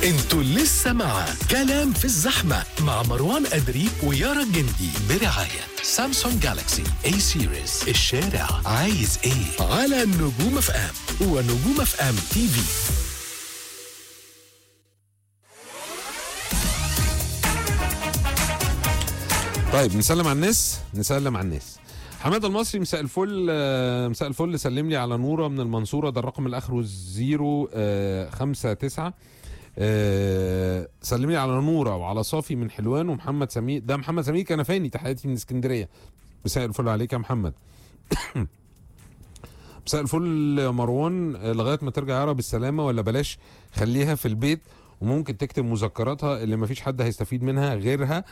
انتوا لسه مع كلام في الزحمة مع مروان أدري ويارا الجندي برعاية سامسونج جالاكسي اي سيريز الشارع عايز ايه على نجوم اف ام ونجوم اف ام تي في طيب نسلم على الناس نسلم على الناس حماده المصري مساء الفل آه، مساء الفل سلم لي على نوره من المنصوره ده الرقم اللي اخره 059 آه، سلم لي على نوره وعلى صافي من حلوان ومحمد سمير ده محمد سمير كنفاني تحياتي من اسكندريه مساء الفل عليك يا محمد مساء الفل يا مروان آه، لغايه ما ترجع يارا بالسلامه ولا بلاش خليها في البيت وممكن تكتب مذكراتها اللي مفيش حد هيستفيد منها غيرها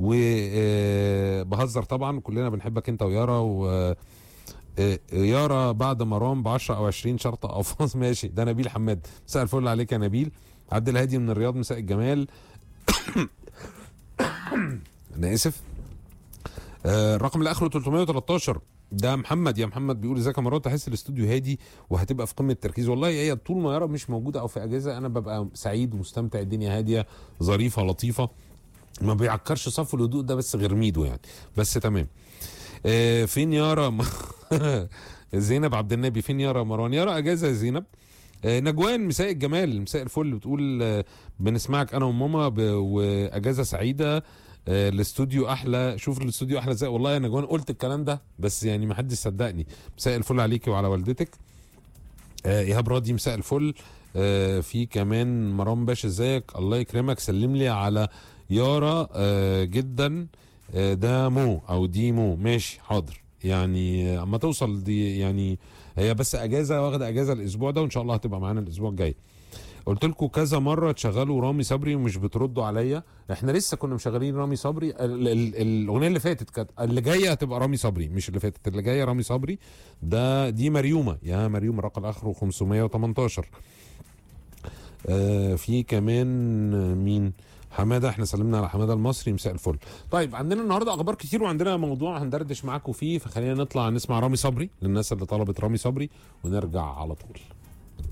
وبهزر طبعا كلنا بنحبك انت ويارا و آه، يارا بعد مروان ب 10 او 20 شرطه الفاظ ماشي ده نبيل حماد مساء الفل عليك يا نبيل عبد الهادي من الرياض مساء الجمال انا اسف آه، الرقم اللي اخره 313 ده محمد يا محمد بيقول ازيك يا مروان تحس الاستوديو هادي وهتبقى في قمه التركيز والله هي طول ما يارا مش موجوده او في اجازه انا ببقى سعيد ومستمتع الدنيا هاديه ظريفه لطيفه ما بيعكرش صف الهدوء ده بس غير ميدو يعني بس تمام آه فين يارا زينب عبد النبي فين يارا مروان يارا اجازه يا زينب آه نجوان مساء الجمال مساء الفل بتقول آه بنسمعك انا وماما ب- واجازه سعيده آه الاستوديو احلى شوف الاستوديو احلى ازاي والله يا نجوان قلت الكلام ده بس يعني ما حدش صدقني مساء الفل عليكي وعلى والدتك آه ايهاب راضي مساء الفل آه في كمان مرام باشا ازيك الله يكرمك سلم لي على يارا آه جدا آه ده مو او دي مو ماشي حاضر يعني آه، اما توصل دي يعني هي بس اجازه واخده اجازه الاسبوع ده وان شاء الله هتبقى معانا الاسبوع الجاي قلت لكم كذا مره تشغلوا رامي صبري ومش بتردوا عليا احنا لسه كنا مشغلين رامي صبري ال- ال- الاغنيه اللي فاتت كانت اللي جايه هتبقى رامي صبري مش اللي فاتت اللي جايه رامي صبري ده دي مريومه يا مريوم رقم اخره 518 آه في كمان مين حماده احنا سلمنا على حماده المصري مساء الفل طيب عندنا النهارده اخبار كتير وعندنا موضوع هندردش معاكم فيه فخلينا نطلع نسمع رامي صبري للناس اللي طلبت رامي صبري ونرجع على طول